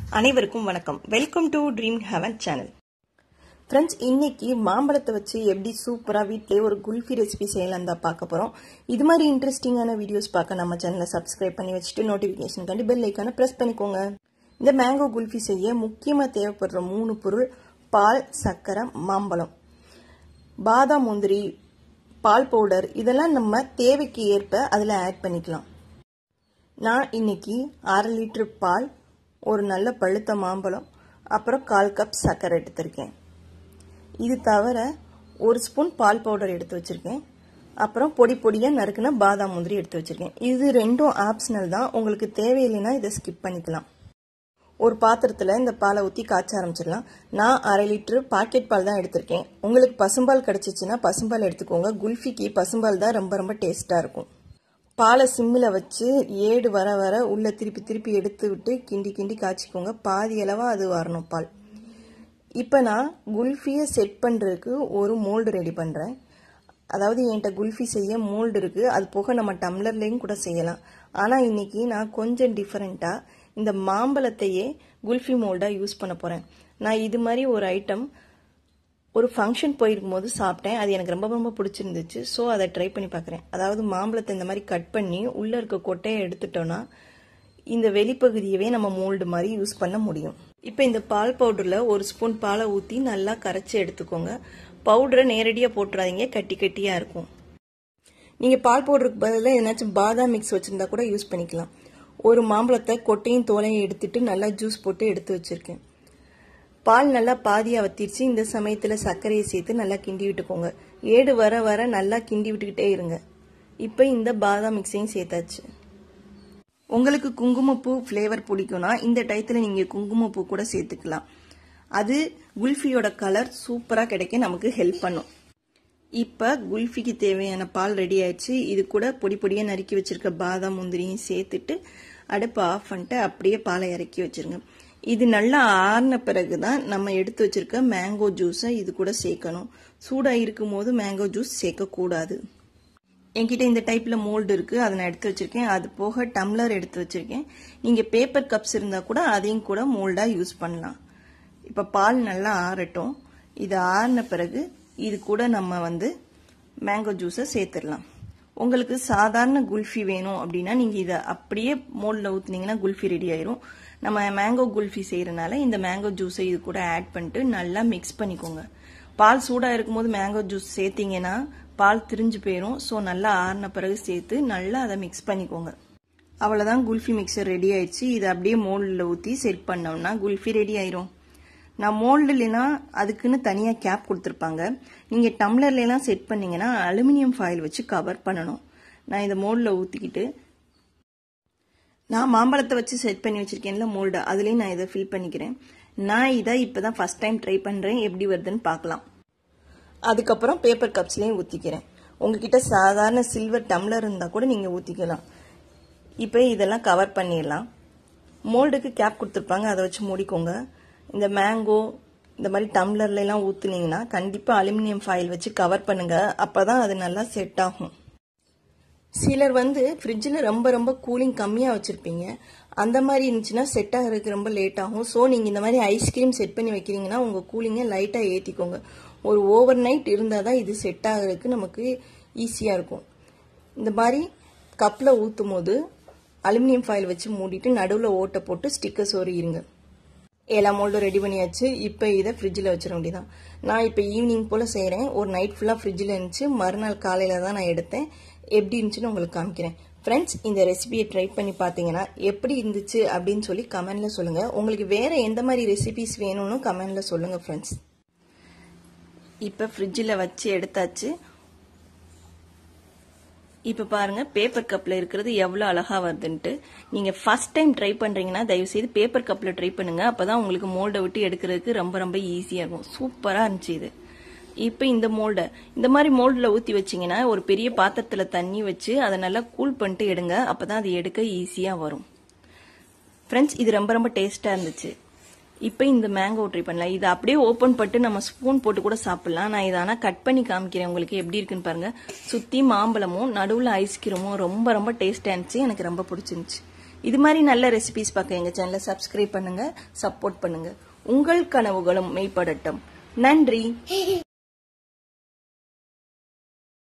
அனைவருக்கும் வணக்கம் welcome to dream heaven channel friends இன்னைக்கு மாம்பழத்தை வச்சு எப்படி சூப்பராக வீட்டிலே ஒரு குல்ஃபி ரெசிபி செய்யலாம் தான் பார்க்க போகிறோம் இது மாதிரி இன்ட்ரெஸ்டிங்கான வீடியோஸ் பார்க்க நம்ம சேனலை சப்ஸ்கிரைப் பண்ணி வச்சுட்டு நோட்டிஃபிகேஷன் கண்டி பெல் ஐக்கான ப்ரெஸ் பண்ணிக்கோங்க இந்த மேங்கோ குல்ஃபி செய்ய முக்கியமாக தேவைப்படுற மூணு பொருள் பால் சர்க்கரை மாம்பழம் பாதாம் முந்திரி பால் பவுடர் இதெல்லாம் நம்ம தேவைக்கு ஏற்ப அதில் ஆட் பண்ணிக்கலாம் நான் இன்னைக்கு அரை லிட்டர் பால் ஒரு நல்ல பழுத்த மாம்பழம் அப்புறம் கால் கப் சர்க்கரை எடுத்திருக்கேன் இது தவிர ஒரு ஸ்பூன் பால் பவுடர் எடுத்து வச்சுருக்கேன் அப்புறம் பொடி பொடியாக நறுக்குன பாதாம் முந்திரி எடுத்து வச்சுருக்கேன் இது ரெண்டும் ஆப்ஷனல் தான் உங்களுக்கு தேவையில்லைன்னா இதை ஸ்கிப் பண்ணிக்கலாம் ஒரு பாத்திரத்தில் இந்த பாலை ஊற்றி காய்ச்ச ஆரம்பிச்சிடலாம் நான் அரை லிட்டரு பாக்கெட் பால் தான் எடுத்திருக்கேன் உங்களுக்கு பசும்பால் கிடச்சிச்சின்னா பசும்பால் எடுத்துக்கோங்க குல்ஃபிக்கு பசும்பால் தான் ரொம்ப ரொம்ப டேஸ்ட்டாக இருக்கும் பாலை சிம்மில் வச்சு ஏடு வர வர உள்ளே திருப்பி திருப்பி எடுத்து விட்டு கிண்டி கிண்டி காய்ச்சிக்கோங்க பாதி அளவாக அது வரணும் பால் இப்போ நான் குல்ஃபியை செட் பண்ணுறதுக்கு ஒரு மோல்டு ரெடி பண்ணுறேன் அதாவது என்கிட்ட குல்ஃபி செய்ய மோல்டு இருக்குது அது போக நம்ம டம்ளர்லேயும் கூட செய்யலாம் ஆனால் இன்னைக்கு நான் கொஞ்சம் டிஃப்ரெண்ட்டாக இந்த மாம்பழத்தையே குல்ஃபி மோல்டாக யூஸ் பண்ண போகிறேன் நான் இது மாதிரி ஒரு ஐட்டம் ஒரு ஃபங்க்ஷன் போயிருக்கும் போது சாப்பிட்டேன் அது எனக்கு ரொம்ப ரொம்ப பிடிச்சிருந்துச்சு ஸோ அதை ட்ரை பண்ணி பார்க்குறேன் அதாவது மாம்பழத்தை இந்த மாதிரி கட் பண்ணி உள்ளே இருக்க கொட்டையை எடுத்துட்டோன்னா இந்த வெளிப்பகுதியவே நம்ம மோல்டு மாதிரி யூஸ் பண்ண முடியும் இப்போ இந்த பால் பவுடரில் ஒரு ஸ்பூன் பாலை ஊற்றி நல்லா கரைச்சி எடுத்துக்கோங்க பவுடரை நேரடியாக போட்டுறாதீங்க கட்டி கட்டியாக இருக்கும் நீங்கள் பால் பவுடருக்கு பதிலாக எதனாச்சும் பாதாம் மிக்ஸ் வச்சுருந்தா கூட யூஸ் பண்ணிக்கலாம் ஒரு மாம்பழத்தை கொட்டையும் தோலையும் எடுத்துட்டு நல்லா ஜூஸ் போட்டு எடுத்து வச்சுருக்கேன் பால் நல்லா பாதியாக வத்திருச்சு இந்த சமயத்தில் சர்க்கரையை சேர்த்து நல்லா கிண்டி விட்டுக்கோங்க ஏடு வர வர நல்லா கிண்டி விட்டுக்கிட்டே இருங்க இப்போ இந்த பாதாம் மிக்ஸையும் சேர்த்தாச்சு உங்களுக்கு குங்குமப்பூ ஃப்ளேவர் பிடிக்கும்னா இந்த டயத்தில் நீங்கள் குங்குமப்பூ கூட சேர்த்துக்கலாம் அது குல்ஃபியோட கலர் சூப்பராக கிடைக்க நமக்கு ஹெல்ப் பண்ணும் இப்போ குல்ஃபிக்கு தேவையான பால் ரெடி ஆயிடுச்சு இது கூட பொடி பொடியாக நறுக்கி வச்சிருக்க பாதாம் முந்திரியும் சேர்த்துட்டு அடுப்பை ஆஃப் பண்ணிட்டு அப்படியே பாலை இறக்கி வச்சிருங்க இது நல்லா ஆறின பிறகு தான் நம்ம எடுத்து வச்சிருக்க மேங்கோ ஜூஸை இது கூட சேர்க்கணும் சூடாக இருக்கும் போது மேங்கோ ஜூஸ் சேர்க்கக்கூடாது என்கிட்ட இந்த டைப்பில் மோல்டு இருக்குது அதை நான் எடுத்து வச்சுருக்கேன் அது போக டம்ளர் எடுத்து வச்சுருக்கேன் நீங்கள் பேப்பர் கப்ஸ் இருந்தால் கூட அதையும் கூட மோல்டாக யூஸ் பண்ணலாம் இப்போ பால் நல்லா ஆறட்டும் இது ஆறின பிறகு இது கூட நம்ம வந்து மேங்கோ ஜூஸை சேர்த்துடலாம் உங்களுக்கு சாதாரண குல்ஃபி வேணும் அப்படின்னா நீங்கள் இதை அப்படியே மோல்டில் ஊற்றுனீங்கன்னா குல்ஃபி ரெடி ஆயிரும் நம்ம மேங்கோ குல்ஃபி செய்கிறனால இந்த மேங்கோ ஜூஸை இது கூட ஆட் பண்ணிட்டு நல்லா மிக்ஸ் பண்ணிக்கோங்க பால் சூடாக இருக்கும்போது மேங்கோ ஜூஸ் சேர்த்திங்கன்னா பால் திரிஞ்சு போயிடும் ஸோ நல்லா ஆறின பிறகு சேர்த்து நல்லா அதை மிக்ஸ் பண்ணிக்கோங்க அவ்வளோதான் குல்ஃபி மிக்சர் ரெடி ஆயிடுச்சு இதை அப்படியே மோல்டில் ஊற்றி செட் பண்ணோம்னா குல்ஃபி ரெடி ஆயிரும் நான் மோல்டு இல்லைன்னா அதுக்குன்னு தனியாக கேப் கொடுத்துருப்பாங்க நீங்கள் டம்ளர்லாம் செட் பண்ணீங்கன்னா அலுமினியம் ஃபாயில் வச்சு கவர் பண்ணணும் நான் இந்த மோல்டில் ஊற்றிக்கிட்டு நான் மாம்பழத்தை வச்சு செட் பண்ணி வச்சிருக்கேன்ல மோல்டு அதுலேயும் நான் இதை ஃபில் பண்ணிக்கிறேன் நான் இதை இப்போ தான் ஃபஸ்ட் டைம் ட்ரை பண்ணுறேன் எப்படி வருதுன்னு பார்க்கலாம் அதுக்கப்புறம் பேப்பர் கப்ஸ்லேயும் ஊற்றிக்கிறேன் உங்ககிட்ட சாதாரண சில்வர் டம்ளர் இருந்தால் கூட நீங்கள் ஊற்றிக்கலாம் இப்போ இதெல்லாம் கவர் பண்ணிடலாம் மோல்டுக்கு கேப் கொடுத்துருப்பாங்க அதை வச்சு மூடிக்கோங்க இந்த மேங்கோ இந்த மாதிரி டம்ளர்லாம் ஊற்றுனீங்கன்னா கண்டிப்பாக அலுமினியம் ஃபாயில் வச்சு கவர் பண்ணுங்கள் அப்போ தான் அது நல்லா செட் ஆகும் சிலர் வந்து ஃப்ரிட்ஜில் ரொம்ப ரொம்ப கூலிங் கம்மியாக வச்சுருப்பீங்க அந்த மாதிரி இருந்துச்சுன்னா செட் ஆகிறதுக்கு ரொம்ப லேட் ஆகும் ஸோ நீங்கள் இந்த மாதிரி ஐஸ்கிரீம் செட் பண்ணி வைக்கிறீங்கன்னா உங்கள் கூலிங்கை லைட்டாக ஏற்றிக்கோங்க ஒரு ஓவர் நைட் இருந்தால் தான் இது செட் ஆகிறதுக்கு நமக்கு ஈஸியாக இருக்கும் இந்த மாதிரி கப்பில் ஊற்றும் போது அலுமினியம் ஃபாயில் வச்சு மூடிட்டு நடுவில் ஓட்டை போட்டு ஸ்டிக்கர் சொருகிருங்க எல்லா மோல்டும் ரெடி பண்ணியாச்சு இப்போ இதை ஃப்ரிட்ஜில் வச்சிட வேண்டியதான் நான் இப்போ ஈவினிங் போல் செய்கிறேன் ஒரு நைட் ஃபுல்லாக ஃப்ரிட்ஜில் இருந்துச்சு மறுநாள் காலையில் தான் நான் எடுத்தேன் எப்படி இருந்துச்சுன்னு உங்களுக்கு காமிக்கிறேன் ஃப்ரெண்ட்ஸ் இந்த ரெசிபியை ட்ரை பண்ணி பார்த்தீங்கன்னா எப்படி இருந்துச்சு அப்படின்னு சொல்லி கமெண்டில் சொல்லுங்கள் உங்களுக்கு வேறு எந்த மாதிரி ரெசிபிஸ் வேணும்னு கமெண்டில் சொல்லுங்கள் ஃப்ரெண்ட்ஸ் இப்போ ஃப்ரிட்ஜில் வச்சு எடுத்தாச்சு இப்போ பாருங்க பேப்பர் கப்பில் இருக்கிறது எவ்வளோ அழகா வருதுன்ட்டு நீங்கள் ஃபர்ஸ்ட் டைம் ட்ரை பண்ணுறீங்கன்னா தயவுசெய்து பேப்பர் கப்பில் ட்ரை பண்ணுங்க அப்போ தான் உங்களுக்கு மோல்டை விட்டு எடுக்கிறதுக்கு ரொம்ப ரொம்ப ஈஸியாக இருக்கும் சூப்பராக இருந்துச்சு இது இப்போ இந்த மோல்டை இந்த மாதிரி மோல்டில் ஊற்றி வச்சிங்கன்னா ஒரு பெரிய பாத்திரத்தில் தண்ணி வச்சு அதை நல்லா கூல் பண்ணிட்டு எடுங்க அப்போ தான் அது எடுக்க ஈஸியாக வரும் ஃப்ரெண்ட்ஸ் இது ரொம்ப ரொம்ப டேஸ்ட்டாக இருந்துச்சு இப்போ இந்த மேங்கோ ட்ரை பண்ணலாம் இதை அப்படியே ஓப்பன் பண்ணிட்டு நம்ம ஸ்பூன் போட்டு கூட சாப்பிடலாம் நான் இதை ஆனால் கட் பண்ணி காமிக்கிறேன் உங்களுக்கு எப்படி இருக்குன்னு பாருங்க சுற்றி மாம்பழமும் நடுவில் ஐஸ்கிரீமும் ரொம்ப ரொம்ப டேஸ்டாக இருந்துச்சு எனக்கு ரொம்ப பிடிச்சிருந்துச்சு இது மாதிரி நல்ல ரெசிபிஸ் பார்க்க எங்கள் சேனலை சப்ஸ்கிரைப் பண்ணுங்க சப்போர்ட் பண்ணுங்க உங்கள் கனவுகளும் மெய்ப்படட்டும் நன்றி